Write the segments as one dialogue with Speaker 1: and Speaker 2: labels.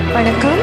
Speaker 1: வணக்கம்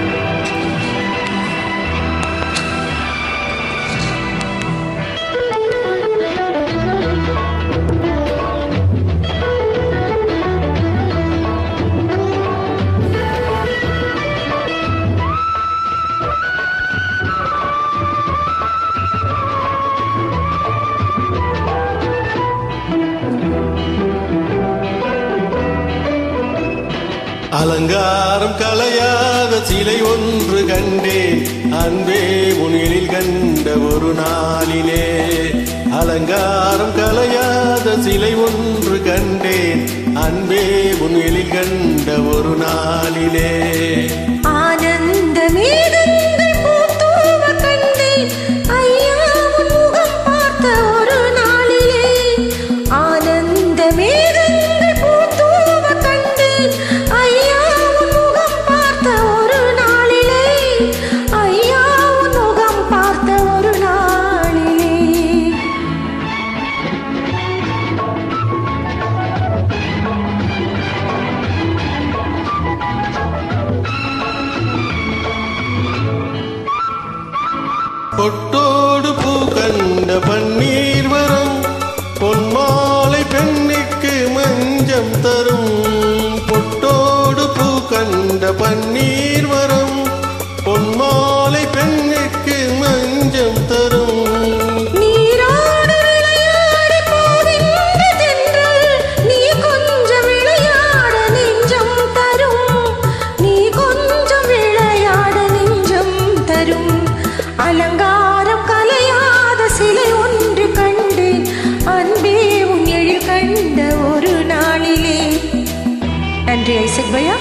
Speaker 2: அலங்காரம் கலையாத சிலை ஒன்று கண்டேன் அன்பே முனிலில் கண்ட ஒரு நாளிலே அலங்காரம் கலையாத சிலை ஒன்று கண்டேன் அன்பே முனிலில் கண்ட ஒரு நாளிலே
Speaker 1: ஆனந்த மேகங்கள் பூத்தூவ கண்டேன் ஐயா உன் முகம் பார்த்த ஒரு நாளிலே ஆனந்த மேகங்கள் பூத்தூவ கண்டேன் ஐயா உன் முகம் பார்த்த ஒரு நாளிலே ஐயா உன் முகம் பார்த்த ஒரு நாளிலே
Speaker 2: பொட்டோடு பூ கண்ட பன்னீர் வரும் பொன்மாலை பெண்ணுக்கு மஞ்சம் தரும் பொட்டோடு பூ கண்ட பன்னீர் வரும் பொன்மாலை பெண்ணுக்கு மஞ்சம் தரும்
Speaker 1: நீரோடு விளையாடி போகின்ற தென்றல் நீ கொஞ்சம் விளையாட நெஞ்சம் தரும் நீ கொஞ்சம் விளையாட நெஞ்சம் தரும் அலங்காரம் கலையாத சிலை ஒன்று கண்டேன் அன்பே உன் எழில் கண்ட ஒரு நாளிலே நன்றி ஐசக் பையா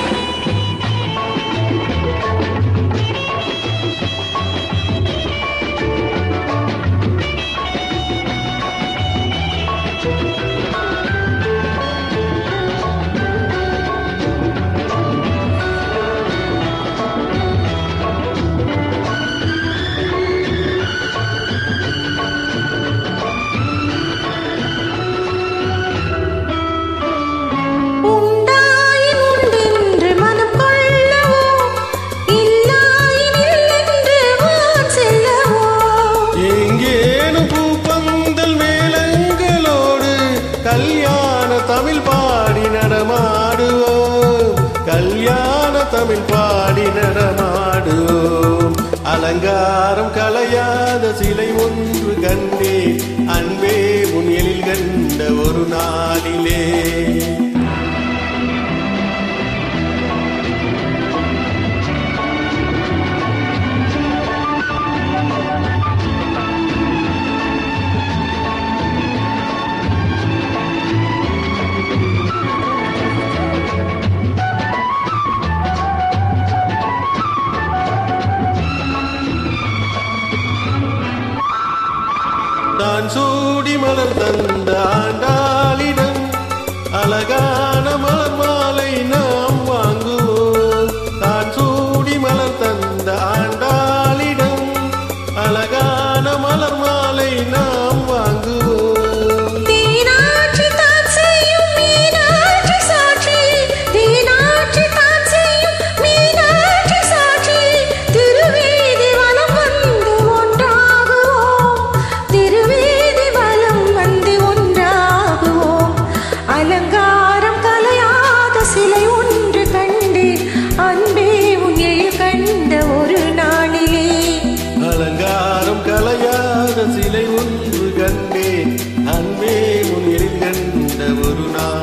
Speaker 1: உண்டாயின் உண்டென்று மனம் கொள்ளவோ இல்லாயின் இல்லென்று வான் செல்லவோ
Speaker 2: எங்கேனும் பூப்பந்தல் மேளங்களோடு கல்யாண தமிழ் பாடி நடமாடுவோம் கல்யாண தமிழ் பாடி நடமாடுவோம் அலங்காரம் கலையாத சிலை ஒன்று கண்டே அன்பே உன் எழில் கண்ட ஒரு நாளிலே நான் சூடி மலர் தந்த ஆண்டாளிடம் அழகான மலர் மாலை நாம் வாங்குவோம் நான் சூடி மலர் தந்த ஆண்டாளிடம் அழகான மலர் மாலை நாம் வாங்குவோம்
Speaker 1: தீனாட்சி தான் செய்யும் மீனாட்சி சாட்சி தீனாட்சி தான் செய்யும் மீனாட்சி சாட்சி திருவீதி வலம் வந்து ஒன்றாகுவோம் திருவீதி வலம் வந்து ஒன்றாகுவோம் அலங்காரம் கலையாத சிலை ஒன்று கண்டேன் அன்பே உன் எழில் கண்ட ஒரு நாளிலே
Speaker 2: அலங்காரம் கலையாத சிலை ஒன்று கண்டேன் அன்பே உன் எழில் கண்ட ஒரு நாள்